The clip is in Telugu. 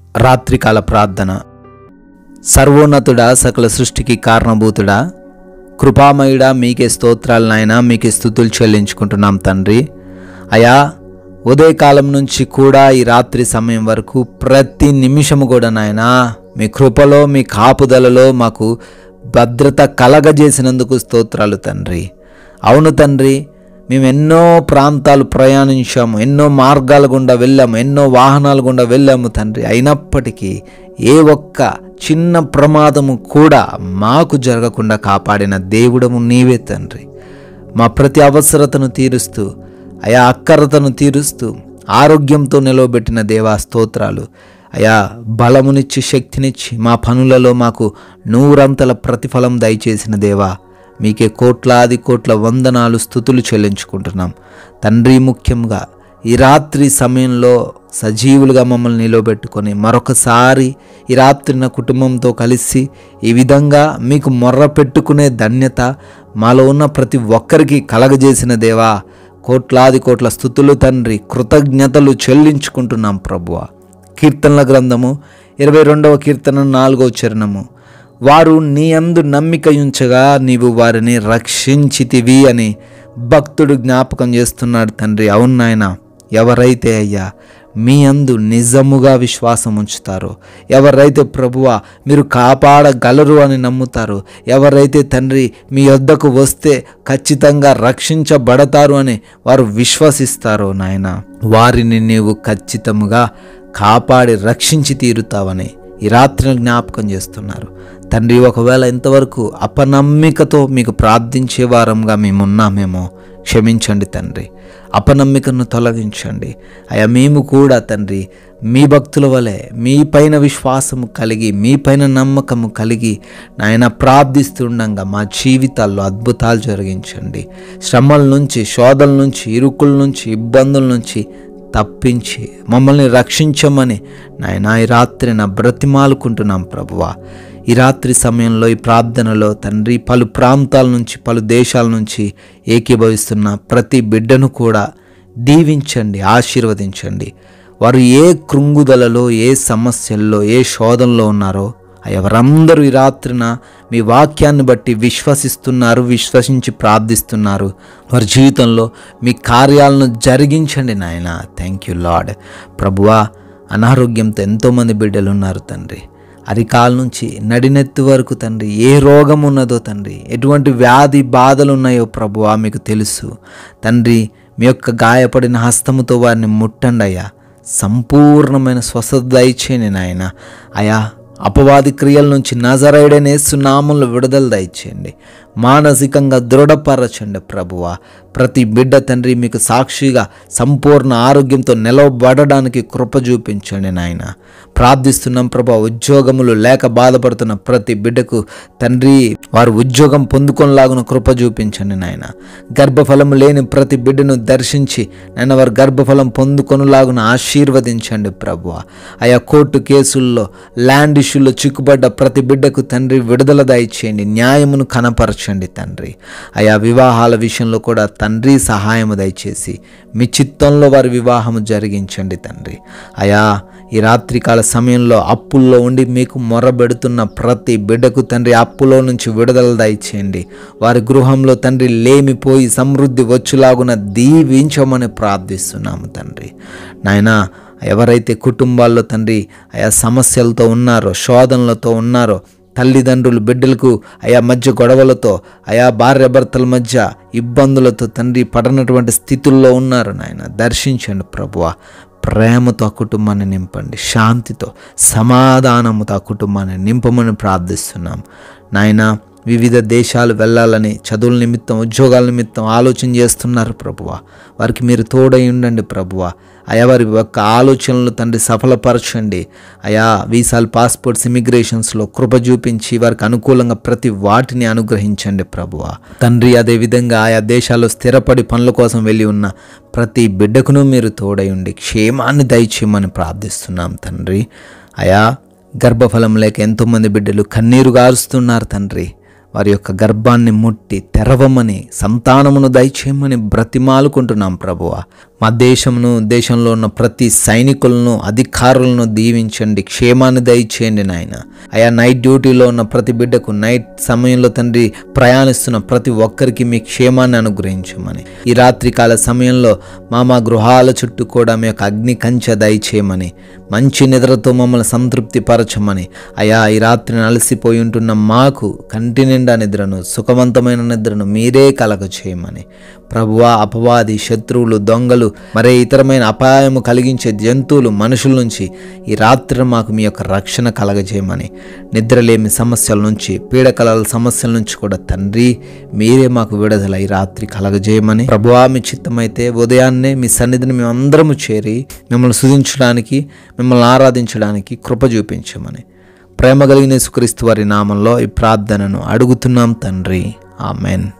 రాత్రికాల ప్రార్థన సర్వోన్నతుడా సకల సృష్టికి కారణభూతుడా కృపామయుడా మీకే స్తోత్రాలు నాయన మీకే స్థుతులు చెల్లించుకుంటున్నాం తండ్రి అయా ఉదయకాలం నుంచి కూడా ఈ రాత్రి సమయం వరకు ప్రతి నిమిషము కూడా నాయన మీ కృపలో మీ కాపుదలలో మాకు భద్రత కలగజేసినందుకు స్తోత్రాలు తండ్రి అవును తండ్రి మేము ఎన్నో ప్రాంతాలు ప్రయాణించాము ఎన్నో మార్గాల గుండా వెళ్ళాము ఎన్నో వాహనాల గుండా వెళ్ళాము తండ్రి అయినప్పటికీ ఏ ఒక్క చిన్న ప్రమాదము కూడా మాకు జరగకుండా కాపాడిన దేవుడము నీవే తండ్రి మా ప్రతి అవసరతను తీరుస్తూ అయా అక్కరతను తీరుస్తూ ఆరోగ్యంతో నిలవబెట్టిన దేవా స్తోత్రాలు అయా బలమునిచ్చి శక్తినిచ్చి మా పనులలో మాకు నూరంతల ప్రతిఫలం దయచేసిన దేవా మీకే కోట్లాది కోట్ల వందనాలు స్థుతులు చెల్లించుకుంటున్నాం తండ్రి ముఖ్యంగా ఈ రాత్రి సమయంలో సజీవులుగా మమ్మల్ని నిలబెట్టుకొని మరొకసారి ఈ రాత్రి నా కుటుంబంతో కలిసి ఈ విధంగా మీకు మొర్ర పెట్టుకునే ధన్యత మాలో ఉన్న ప్రతి ఒక్కరికి కలగజేసిన దేవా కోట్లాది కోట్ల స్థుతులు తండ్రి కృతజ్ఞతలు చెల్లించుకుంటున్నాం ప్రభువ కీర్తనల గ్రంథము ఇరవై రెండవ కీర్తన నాలుగవ చరణము వారు నీ అందు నమ్మిక ఉంచగా నీవు వారిని రక్షించితివి అని భక్తుడు జ్ఞాపకం చేస్తున్నాడు తండ్రి అవును నాయన ఎవరైతే అయ్యా మీ అందు నిజముగా విశ్వాసం ఉంచుతారో ఎవరైతే ప్రభువా మీరు కాపాడగలరు అని నమ్ముతారో ఎవరైతే తండ్రి మీ వద్దకు వస్తే ఖచ్చితంగా రక్షించబడతారు అని వారు విశ్వసిస్తారో నాయన వారిని నీవు ఖచ్చితముగా కాపాడి రక్షించి తీరుతావని ఈ రాత్రిని జ్ఞాపకం చేస్తున్నారు తండ్రి ఒకవేళ ఇంతవరకు అపనమ్మికతో మీకు ప్రార్థించే వారంగా మేమున్నామేమో క్షమించండి తండ్రి అపనమ్మికను తొలగించండి అయా మేము కూడా తండ్రి మీ భక్తుల వలె మీ పైన విశ్వాసము కలిగి మీ పైన నమ్మకము కలిగి నాయన ప్రార్థిస్తుండగా మా జీవితాల్లో అద్భుతాలు జరిగించండి శ్రమల నుంచి శోధల నుంచి ఇరుకుల నుంచి ఇబ్బందుల నుంచి తప్పించి మమ్మల్ని రక్షించమని నాయన ఈ రాత్రి నా బ్రతిమాలుకుంటున్నాం ప్రభువా ఈ రాత్రి సమయంలో ఈ ప్రార్థనలో తండ్రి పలు ప్రాంతాల నుంచి పలు దేశాల నుంచి ఏకీభవిస్తున్న ప్రతి బిడ్డను కూడా దీవించండి ఆశీర్వదించండి వారు ఏ కృంగుదలలో ఏ సమస్యల్లో ఏ శోధనలో ఉన్నారో ఎవరందరూ ఈ రాత్రిన మీ వాక్యాన్ని బట్టి విశ్వసిస్తున్నారు విశ్వసించి ప్రార్థిస్తున్నారు వారి జీవితంలో మీ కార్యాలను జరిగించండి నాయన థ్యాంక్ యూ లాడ్ ప్రభువా అనారోగ్యంతో ఎంతోమంది బిడ్డలు ఉన్నారు తండ్రి అరికాల నుంచి నడినెత్తి వరకు తండ్రి ఏ రోగం ఉన్నదో తండ్రి ఎటువంటి వ్యాధి బాధలు ఉన్నాయో ప్రభువా మీకు తెలుసు తండ్రి మీ యొక్క గాయపడిన హస్తముతో వారిని ముట్టండి అయ్యా సంపూర్ణమైన స్వస్థత దయచేయండి నాయన అయా అపవాది క్రియల నుంచి నజరైడనే సునామంలో విడుదల దయచేయండి మానసికంగా దృఢపరచండి ప్రభువ ప్రతి బిడ్డ తండ్రి మీకు సాక్షిగా సంపూర్ణ ఆరోగ్యంతో నిలవబడడానికి కృప చూపించండి నాయన ప్రార్థిస్తున్నాం ప్రభా ఉద్యోగములు లేక బాధపడుతున్న ప్రతి బిడ్డకు తండ్రి వారు ఉద్యోగం పొందుకొనలాగున కృప చూపించండి నాయన గర్భఫలము లేని ప్రతి బిడ్డను దర్శించి నేను వారి గర్భఫలం పొందుకొనలాగున ఆశీర్వదించండి ప్రభువ ఆయా కోర్టు కేసుల్లో ల్యాండ్ ఇష్యూలో చిక్కుబడ్డ ప్రతి బిడ్డకు తండ్రి విడుదల దయచేయండి న్యాయమును కనపరచండి తండ్రి ఆయా వివాహాల విషయంలో కూడా తండ్రి సహాయము దయచేసి మీ చిత్తంలో వారి వివాహము జరిగించండి తండ్రి అయా ఈ రాత్రికాల సమయంలో అప్పుల్లో ఉండి మీకు మొరబెడుతున్న ప్రతి బిడ్డకు తండ్రి అప్పులో నుంచి విడుదల దయచేయండి వారి గృహంలో తండ్రి లేమిపోయి సమృద్ధి వచ్చులాగున దీవించమని ప్రార్థిస్తున్నాము తండ్రి నాయనా ఎవరైతే కుటుంబాల్లో తండ్రి ఆయా సమస్యలతో ఉన్నారో శోధనలతో ఉన్నారో తల్లిదండ్రులు బిడ్డలకు ఆయా మధ్య గొడవలతో ఆయా భార్యాభర్తల మధ్య ఇబ్బందులతో తండ్రి పడనటువంటి స్థితుల్లో ఉన్నారు నాయన దర్శించండి ప్రభువ ప్రేమతో ఆ కుటుంబాన్ని నింపండి శాంతితో సమాధానముతో ఆ కుటుంబాన్ని నింపమని ప్రార్థిస్తున్నాం నాయన వివిధ దేశాలు వెళ్ళాలని చదువుల నిమిత్తం ఉద్యోగాల నిమిత్తం ఆలోచన చేస్తున్నారు ప్రభువ వారికి మీరు తోడై ఉండండి ప్రభువ అయా వారి యొక్క ఆలోచనలు తండ్రి సఫలపరచండి అయా వీసాలు పాస్పోర్ట్స్ ఇమిగ్రేషన్స్లో కృప చూపించి వారికి అనుకూలంగా ప్రతి వాటిని అనుగ్రహించండి ప్రభువ తండ్రి అదేవిధంగా ఆయా దేశాల్లో స్థిరపడి పనుల కోసం వెళ్ళి ఉన్న ప్రతి బిడ్డకును మీరు తోడై ఉండి క్షేమాన్ని దయచేయమని ప్రార్థిస్తున్నాం తండ్రి అయా గర్భఫలం లేక ఎంతోమంది బిడ్డలు కన్నీరు గారుస్తున్నారు తండ్రి వారి యొక్క గర్భాన్ని ముట్టి తెరవమని సంతానమును దయచేయమని బ్రతిమాలుకుంటున్నాం ప్రభువ మా దేశమును దేశంలో ఉన్న ప్రతి సైనికులను అధికారులను దీవించండి క్షేమాన్ని దయచేయండి నాయన అయా నైట్ డ్యూటీలో ఉన్న ప్రతి బిడ్డకు నైట్ సమయంలో తండ్రి ప్రయాణిస్తున్న ప్రతి ఒక్కరికి మీ క్షేమాన్ని అనుగ్రహించమని ఈ రాత్రి కాల సమయంలో మా మా గృహాల చుట్టూ కూడా మీ యొక్క అగ్ని కంచె దయచేయమని మంచి నిద్రతో మమ్మల్ని సంతృప్తి పరచమని అయా ఈ రాత్రిని అలసిపోయి ఉంటున్న మాకు కంటి నిండా నిద్రను సుఖవంతమైన నిద్రను మీరే కలగ చేయమని ప్రభువా అపవాది శత్రువులు దొంగలు మరే ఇతరమైన అపాయము కలిగించే జంతువులు మనుషుల నుంచి ఈ రాత్రి మాకు మీ యొక్క రక్షణ కలగజేయమని నిద్రలేమి సమస్యల నుంచి పీడకలల సమస్యల నుంచి కూడా తండ్రి మీరే మాకు విడుదల ఈ రాత్రి కలగజేయమని ప్రభువా మీ చిత్తమైతే ఉదయాన్నే మీ సన్నిధిని మేము అందరము చేరి మిమ్మల్ని సుధించడానికి మిమ్మల్ని ఆరాధించడానికి కృప చూపించమని ప్రేమ కలిగిన సుక్రీస్తు వారి నామంలో ఈ ప్రార్థనను అడుగుతున్నాం తండ్రి ఆమెన్